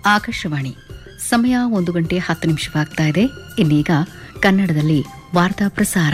ಆಕಾಶವಾಣಿ ಸಮಯ ಒಂದು ಗಂಟೆ ಹತ್ತು ನಿಮಿಷವಾಗ್ತಾ ಇದೆ ಇನ್ನೀಗ ಕನ್ನಡದಲ್ಲಿ ವಾರ್ತಾ ಪ್ರಸಾರ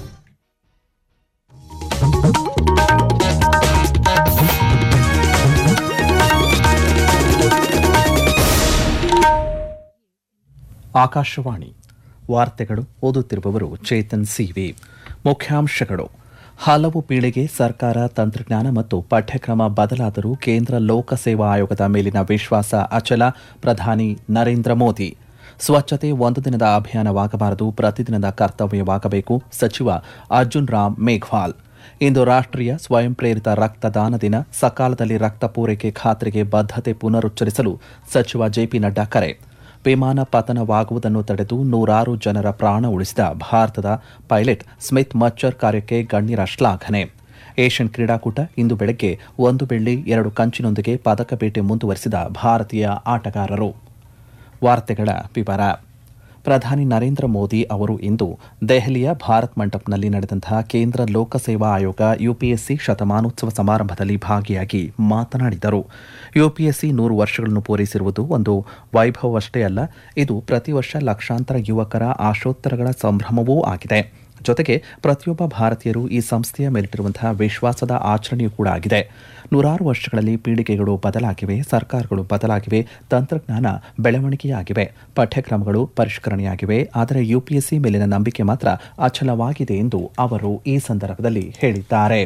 ಆಕಾಶವಾಣಿ ವಾರ್ತೆಗಳು ಓದುತ್ತಿರುವವರು ಚೇತನ್ ಸಿವಿ ಮುಖ್ಯಾಂಶಗಳು ಹಲವು ಪೀಳಿಗೆ ಸರ್ಕಾರ ತಂತ್ರಜ್ಞಾನ ಮತ್ತು ಪಠ್ಯಕ್ರಮ ಬದಲಾದರೂ ಕೇಂದ್ರ ಲೋಕಸೇವಾ ಆಯೋಗದ ಮೇಲಿನ ವಿಶ್ವಾಸ ಅಚಲ ಪ್ರಧಾನಿ ನರೇಂದ್ರ ಮೋದಿ ಸ್ವಚ್ಛತೆ ಒಂದು ದಿನದ ಅಭಿಯಾನವಾಗಬಾರದು ಪ್ರತಿದಿನದ ಕರ್ತವ್ಯವಾಗಬೇಕು ಸಚಿವ ಅರ್ಜುನ್ ರಾಮ್ ಮೇಘ್ವಾಲ್ ಇಂದು ರಾಷ್ಟ್ರೀಯ ಸ್ವಯಂ ಪ್ರೇರಿತ ರಕ್ತದಾನ ದಿನ ಸಕಾಲದಲ್ಲಿ ರಕ್ತ ಪೂರೈಕೆ ಖಾತ್ರಿಗೆ ಬದ್ಧತೆ ಪುನರುಚ್ಚರಿಸಲು ಸಚಿವ ಜೆಪಿ ನಡ್ಡಾ ಕರೆ ವಿಮಾನ ಪತನವಾಗುವುದನ್ನು ತಡೆದು ನೂರಾರು ಜನರ ಪ್ರಾಣ ಉಳಿಸಿದ ಭಾರತದ ಪೈಲಟ್ ಸ್ಮಿತ್ ಮಚ್ಚರ್ ಕಾರ್ಯಕ್ಕೆ ಗಣ್ಯರ ಶ್ಲಾಘನೆ ಏಷ್ಯನ್ ಕ್ರೀಡಾಕೂಟ ಇಂದು ಬೆಳಗ್ಗೆ ಒಂದು ಬೆಳ್ಳಿ ಎರಡು ಕಂಚಿನೊಂದಿಗೆ ಪದಕ ಬೇಟೆ ಮುಂದುವರೆಸಿದ ಭಾರತೀಯ ಆಟಗಾರರು ವಾರ್ತೆಗಳ ವಿವರ ಪ್ರಧಾನಿ ನರೇಂದ್ರ ಮೋದಿ ಅವರು ಇಂದು ದೆಹಲಿಯ ಭಾರತ್ ಮಂಟಪ್ನಲ್ಲಿ ನಡೆದಂತಹ ಕೇಂದ್ರ ಲೋಕಸೇವಾ ಆಯೋಗ ಯುಪಿಎಸ್ಸಿ ಶತಮಾನೋತ್ಸವ ಸಮಾರಂಭದಲ್ಲಿ ಭಾಗಿಯಾಗಿ ಮಾತನಾಡಿದರು ಯುಪಿಎಸ್ಸಿ ನೂರು ವರ್ಷಗಳನ್ನು ಪೂರೈಸಿರುವುದು ಒಂದು ವೈಭವವಷ್ಟೇ ಅಲ್ಲ ಇದು ಪ್ರತಿ ವರ್ಷ ಲಕ್ಷಾಂತರ ಯುವಕರ ಆಶೋತ್ತರಗಳ ಸಂಭ್ರಮವೂ ಆಗಿದೆ ಜೊತೆಗೆ ಪ್ರತಿಯೊಬ್ಬ ಭಾರತೀಯರು ಈ ಸಂಸ್ಥೆಯ ಮೇಲಿಟ್ಟಿರುವಂತಹ ವಿಶ್ವಾಸದ ಆಚರಣೆಯೂ ಕೂಡ ಆಗಿದೆ ನೂರಾರು ವರ್ಷಗಳಲ್ಲಿ ಪೀಳಿಗೆಗಳು ಬದಲಾಗಿವೆ ಸರ್ಕಾರಗಳು ಬದಲಾಗಿವೆ ತಂತ್ರಜ್ಞಾನ ಬೆಳವಣಿಗೆಯಾಗಿವೆ ಪಠ್ಯಕ್ರಮಗಳು ಪರಿಷ್ಕರಣೆಯಾಗಿವೆ ಆದರೆ ಯುಪಿಎಸ್ಸಿ ಮೇಲಿನ ನಂಬಿಕೆ ಮಾತ್ರ ಅಚಲವಾಗಿದೆ ಎಂದು ಅವರು ಈ ಸಂದರ್ಭದಲ್ಲಿ ಹೇಳಿದ್ದಾರೆ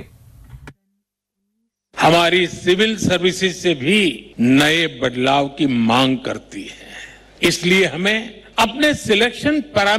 हमारी सिविल सर्विसेज से भी नए बदलाव की मांग करती है इसलिए हमें अपने सिलेक्शन पैरामीटर